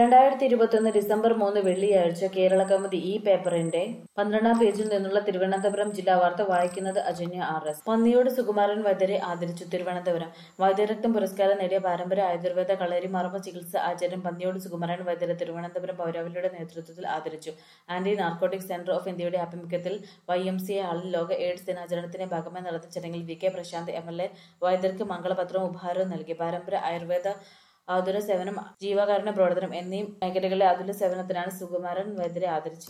രണ്ടായിരത്തി ഇരുപത്തൊന്ന് ഡിസംബർ മൂന്ന് വെള്ളിയാഴ്ച കേരള കൗമുദി ഈ പേപ്പറിന്റെ പന്ത്രണ്ടാം പേജിൽ നിന്നുള്ള തിരുവനന്തപുരം ജില്ലാ വാർത്ത വായിക്കുന്നത് അജന്യ ആർ എസ് പന്നിയോട് സുകുമാരൻ വൈദ്യരെ ആദരിച്ചു തിരുവനന്തപുരം വൈദ്യരത്നം പുരസ്കാരം നേടിയ പാരമ്പര്യ ആയുർവേദ കളരി മർമ്മ ചികിത്സ ആചാര്യൻ പന്നിയോട് സുകുമാരൻ വൈദ്യരെ തിരുവനന്തപുരം പൗരാവലിയുടെ നേതൃത്വത്തിൽ ആദരിച്ചു ആന്റി നാർക്കോട്ടിക് സെന്റർ ഓഫ് ഇന്ത്യയുടെ ആഭിമുഖ്യത്തിൽ വൈ എം സി എ ഹാളിൽ ലോക എയ്ഡ്സ് ദിനാചരണത്തിന്റെ ഭാഗമായി നടന്ന ചടങ്ങിൽ V K Prashanth M L A വൈദ്യർക്ക് മംഗളപത്രവും ഉപഹാരവും നൽകി പാരമ്പര്യ ആയുർവേദ ആതുര സേവനം ജീവകാരുണ്യ പ്രവർത്തനം എന്നീ മേഖലകളിലെ ആതുര സേവനത്തിനാണ് സുകുമാരൻ വൈദ്യരെ ആദരിച്ചത്